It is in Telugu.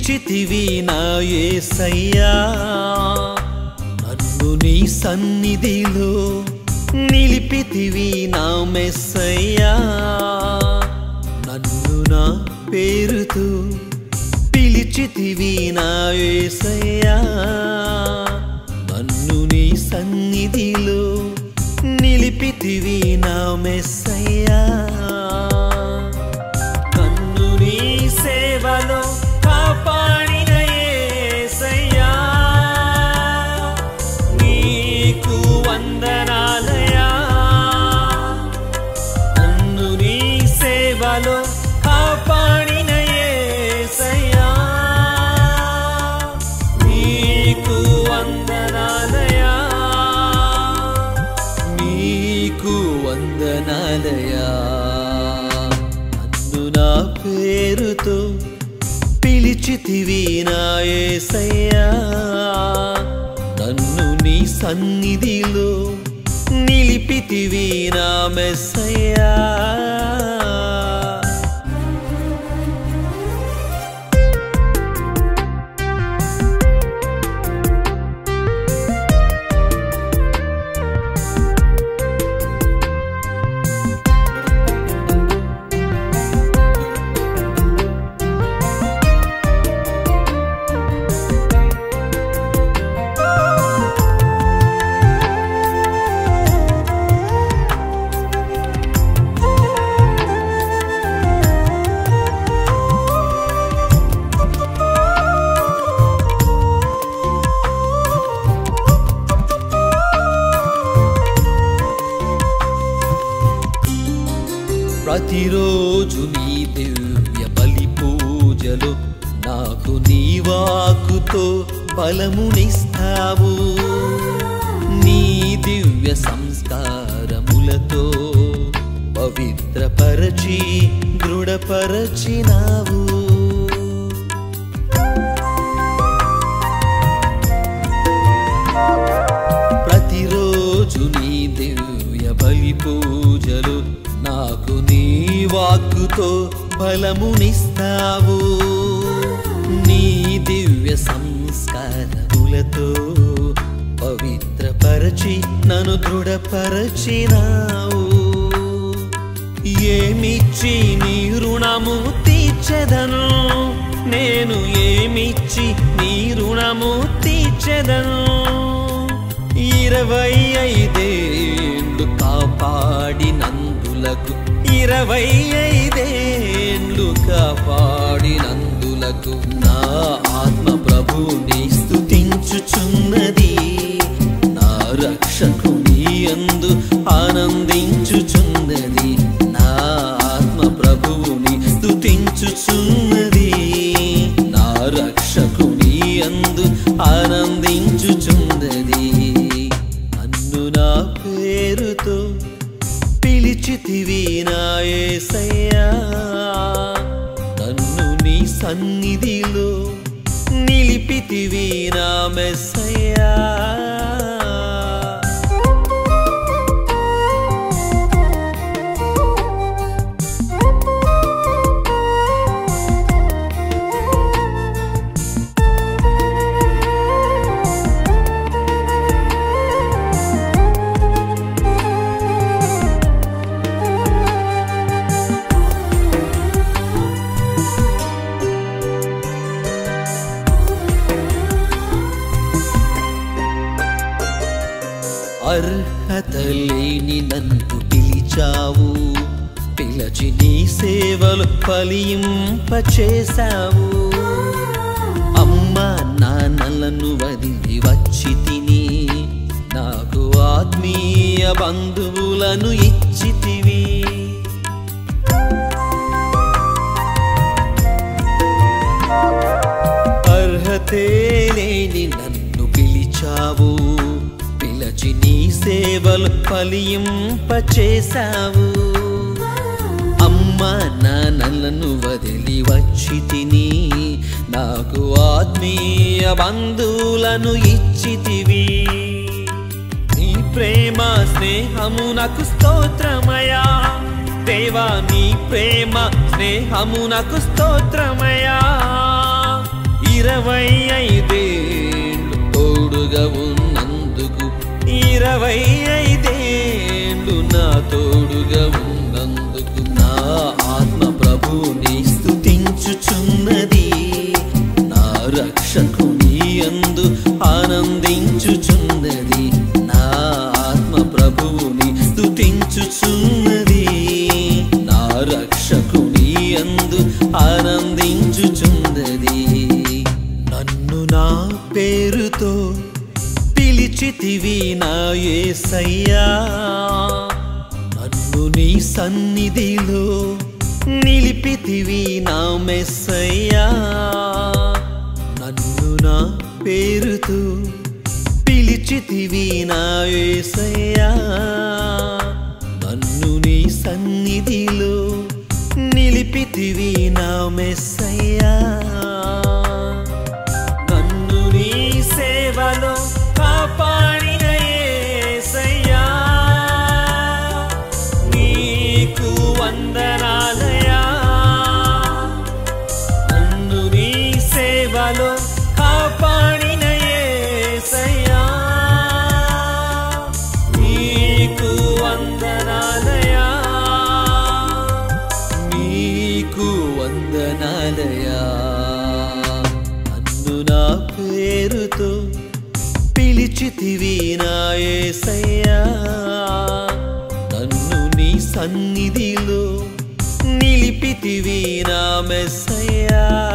పిలిచితివి నా యేసయ్యా నన్ను నీ సన్నిధిలో నిలిపితివి నా మెస్సయ్యా నన్ను నా పేరుతో పిలిచితివి నా యేసయ్యా నన్ను నీ సన్నిధిలో నిలిపితివి నా మెస్సయ్యా నన్ను నీ సేవలో కాపాడిన యేసయ్యా నీకు వందనాలయా నన్ను నీ సేవలో కాపాడిన యేసయ్యా నీకు వందనాలయా నీకు వందనాలయా నన్ను నా పేరుతో పిలిచితివి నా యేసయ్యా నన్ను నీ సన్నిధిలో నిలిపితివి నా మెస్సయ్యా ప్రతిరోజు నీ దివ్య బలి పూజలు నాకు నీ వాక్కుతో బలమునిస్తావు నీ దివ్య సంస్కారములతో పవిత్రపరచి దృఢపరచినావు ప్రతిరోజు నీ దివ్య బలి పూజలు నాకు నీ వాక్కుతో బలమునిస్తావు నీ దివ్య సంస్కారములతో పవిత్రపరచి నన్ను దృఢపరచినావు ఏమిచ్చి నీ రుణము తీర్చెదను నేను ఏమిచ్చి నీ రుణము తీర్చెదను ఇరవై ఐదేండ్లు కాపాడినందులకు ఇరవై ఐదేండ్లు కాపాడినందులకు నా ఆత్మ ప్రభుని స్తుతించుచున్నది నా రక్షకుని యందు ఆనందించుచున్నది నా ఆత్మ ప్రభువుని స్తుతించుచున్నది నా రక్షకుని యందు ఆనందించుచున్నది నన్ను నా పేరుతో పిలిచితివి నా యేసయ్యా నన్ను నీ సన్నిధిలో నిలిపితివి నా మెస్సయ్యా అర్హత లేని నన్ను పిలిచావు పిలచి నీ సేవలు ఫలింపచేశావు అమ్మా నాన్నలను వదిలి వచ్చి తిని నాకు ఆత్మీయ బంధువులను ఇచ్చితివి అర్హతే లేని నన్ను పిలిచావు పిలచి నీ సేవలు ఫలింపచేశావు అమ్మా నాన్నలను వదిలి వచ్చి తిని నాకు ఆత్మీయ బంధువులను ఇచ్చితివి నీ ప్రేమ స్నేహము నాకు స్తోత్రమయా దేవా నీ ప్రేమ స్నేహము నాకు స్తోత్రమయా రక్షకుని యందు ఆనందించుచున్నది నా ఆత్మ ప్రభువుని స్తుతించుచున్నది నా రక్షకుని యందు ఆనందించుచున్నది నన్ను నా పేరుతో పిలిచితివి నా యేసయ్యా నన్ను నీ సన్నిధిలో నిలిపితివి నా మెస్సయ్యా నన్ను నా పేరుతో పిలిచితివి నా యేసయ్యా నన్ను నీ సన్నిధిలో నిలిపితివి నా మెస్సయ్యా నన్ను నీ సేవలో కాపాడిన యేసయ్యా నీకు వందనాలయా నన్ను నీ సేవలో కాపాడిన యేసయ్యా నీకు వందనాలయా నీకు వందనాలయా నన్ను నా పేరుతో పిలిచితివి నా యేసయ్యా నన్ను నీ సన్నిధిలో నిలిపితివి నా మెస్సయ్యా